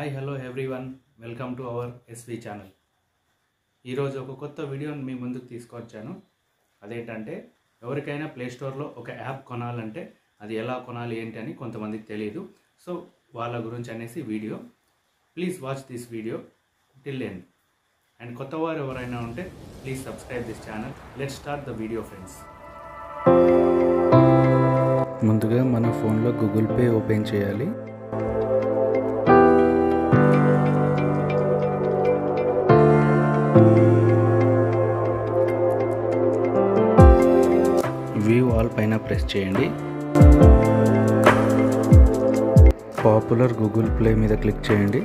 hi hello everyone welcome to our SV channel ఈరోజు ఒక కొత్త వీడియోని మీ ముందుకు తీసుకొచ్చాను అదేంటంటే ఎవరికైనా ప్లే స్టోర్లో ఒక యాప్ కొనాలంటే అది ఎలా కొనాలి ఏంటి అని కొంతమందికి తెలియదు సో వాళ్ళ గురించి అనేసి video please watch this video till end and కొత్త వారు ఎవరైనా ఉంటే please subscribe this channel let start the video friends ముందుగా మన ఫోన్లో గూగుల్ పే ఓపెన్ చేయాలి వ్యూ ఆల్ పైన ప్రెస్ చేయండి పాపులర్ గూగుల్ ప్లే మీద క్లిక్ చేయండి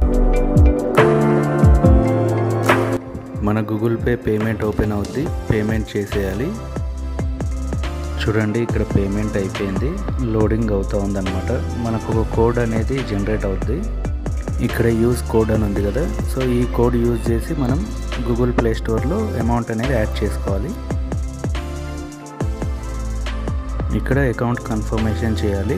మన గూగుల్ పే పేమెంట్ ఓపెన్ అవుద్ది పేమెంట్ చేసేయాలి చూడండి ఇక్కడ పేమెంట్ అయిపోయింది లోడింగ్ అవుతూ ఉందన్నమాట మనకు ఒక కోడ్ అనేది జనరేట్ అవుద్ది ఇక్కడ యూజ్ కోడ్ అని ఉంది కదా సో ఈ కోడ్ యూజ్ చేసి మనం గూగుల్ ప్లే స్టోర్లో అమౌంట్ అనేది యాడ్ చేసుకోవాలి ఇక్కడ అకౌంట్ కన్ఫర్మేషన్ చేయాలి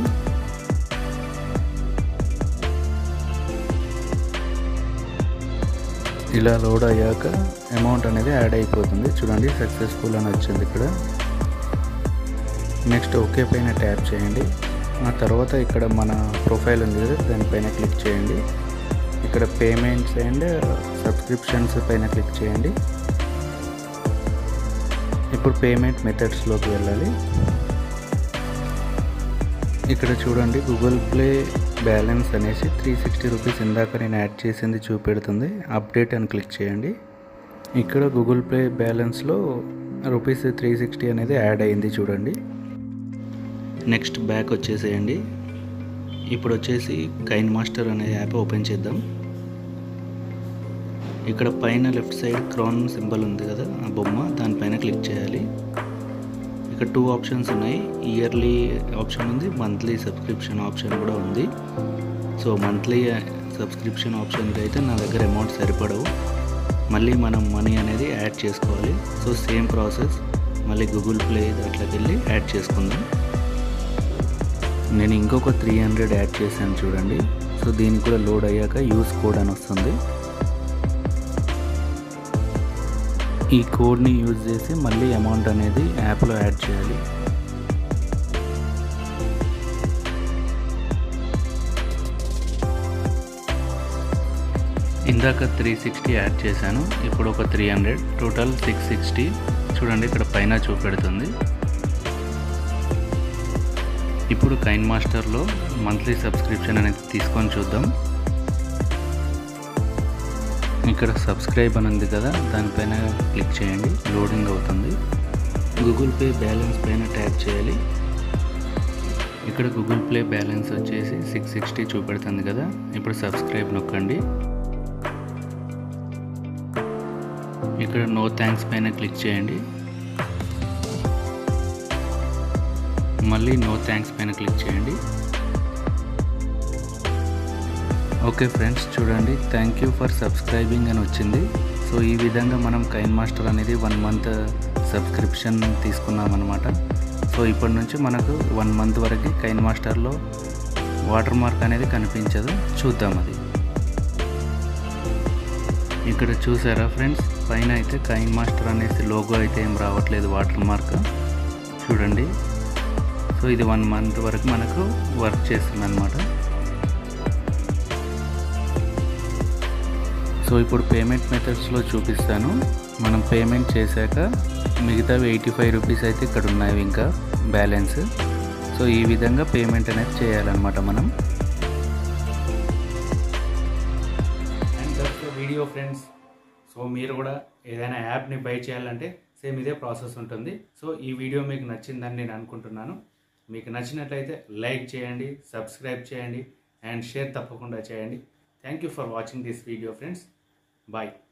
ఇలా లోడ్ అయ్యాక అమౌంట్ అనేది యాడ్ అయిపోతుంది చూడండి సక్సెస్ఫుల్ అని వచ్చింది ఇక్కడ నెక్స్ట్ ఓకే పైన ట్యాప్ చేయండి ఆ తర్వాత ఇక్కడ మన ప్రొఫైల్ ఉంది కదా దానిపైన క్లిక్ చేయండి ఇక్కడ పేమెంట్స్ అండ్ సబ్స్క్రిప్షన్స్ పైన క్లిక్ చేయండి ఇప్పుడు పేమెంట్ మెథడ్స్లోకి వెళ్ళాలి ఇక్కడ చూడండి గూగుల్ ప్లే బ్యాలెన్స్ అనేసి త్రీ సిక్స్టీ రూపీస్ ఇందాక నేను యాడ్ చేసింది చూపెడుతుంది అప్డేట్ అని క్లిక్ చేయండి ఇక్కడ గూగుల్ ప్లే బ్యాలెన్స్లో రూపీస్ త్రీ సిక్స్టీ అనేది యాడ్ అయింది చూడండి నెక్స్ట్ బ్యాక్ వచ్చేసేయండి ఇప్పుడు వచ్చేసి కైన్ మాస్టర్ అనే యాప్ ఓపెన్ చేద్దాం ఇక్కడ పైన లెఫ్ట్ సైడ్ క్రౌన్ సింబల్ ఉంది కదా ఆ బొమ్మ దానిపైన క్లిక్ చేయాలి ఇక్కడ టూ ఆప్షన్స్ ఉన్నాయి ఇయర్లీ ఆప్షన్ ఉంది మంత్లీ సబ్స్క్రిప్షన్ ఆప్షన్ కూడా ఉంది సో మంత్లీ సబ్స్క్రిప్షన్ ఆప్షన్కి అయితే నా దగ్గర అమౌంట్ సరిపడవు మళ్ళీ మనం మనీ అనేది యాడ్ చేసుకోవాలి సో సేమ్ ప్రాసెస్ మళ్ళీ గూగుల్ ప్లే అట్లకి వెళ్ళి యాడ్ చేసుకుందాం నేను ఇంకొక త్రీ హండ్రెడ్ యాడ్ చేశాను చూడండి సో దీనికి కూడా లోడ్ అయ్యాక యూస్ కోడ్ అని వస్తుంది ఈ కోడ్ని యూజ్ చేసి మళ్ళీ అమౌంట్ అనేది యాప్లో యాడ్ చేయాలి ఇందాక త్రీ సిక్స్టీ యాడ్ చేశాను ఇప్పుడు ఒక three hundred total six sixty చూడండి ఇక్కడ పైన చూపెడుతుంది ఇప్పుడు కైన్ మాస్టర్లో మంత్లీ సబ్స్క్రిప్షన్ అనేది తీసుకొని చూద్దాం ఇక్కడ సబ్స్క్రైబ్ అని ఉంది కదా దానిపైన క్లిక్ చేయండి లోడింగ్ అవుతుంది గూగుల్ పే బ్యాలెన్స్ పైన ట్యాప్ చేయాలి ఇక్కడ గూగుల్ ప్లే బ్యాలెన్స్ వచ్చేసి సిక్స్ సిక్స్టీ చూపెడుతుంది కదా ఇప్పుడు సబ్స్క్రైబ్ నొక్కండి ఇక్కడ నో థ్యాంక్స్ పైన క్లిక్ చేయండి మళ్ళీ నో థ్యాంక్స్ పైన క్లిక్ చేయండి ఓకే ఫ్రెండ్స్ చూడండి థ్యాంక్ యూ ఫర్ సబ్స్క్రైబింగ్ అని వచ్చింది సో ఈ విధంగా మనం కైన్ మాస్టర్ అనేది వన్ మంత్ సబ్స్క్రిప్షన్ తీసుకున్నాం అనమాట సో ఇప్పటి నుంచి మనకు వన్ మంత్ వరకు కైన్ మాస్టర్లో వాటర్ మార్క్ అనేది కనిపించదు చూద్దాం అది ఇక్కడ చూసారా ఫ్రెండ్స్ పైన అయితే కైన్ మాస్టర్ అనేసి లోగో అయితే ఏం రావట్లేదు వాటర్ మార్క్ చూడండి సో ఇది వన్ మంత్ వరకు మనకు వర్క్ చేస్తుంది అనమాట సో ఇప్పుడు పేమెంట్ మెథడ్స్లో చూపిస్తాను మనం పేమెంట్ చేశాక మిగతావి ఎయిటీ ఫైవ్ రూపీస్ అయితే ఇక్కడ ఉన్నాయి ఇంకా బ్యాలెన్స్ సో ఈ విధంగా పేమెంట్ అనేది చేయాలన్నమాట మనం and that's the video friends so మీరు కూడా ఏదైనా యాప్ని బై చేయాలంటే సేమ్ ఇదే ప్రాసెస్ ఉంటుంది సో ఈ వీడియో మీకు నచ్చిందని నేను అనుకుంటున్నాను మీకు నచ్చినట్లయితే లైక్ చేయండి సబ్స్క్రైబ్ చేయండి అండ్ షేర్ తప్పకుండా చేయండి thank you for watching this video friends bye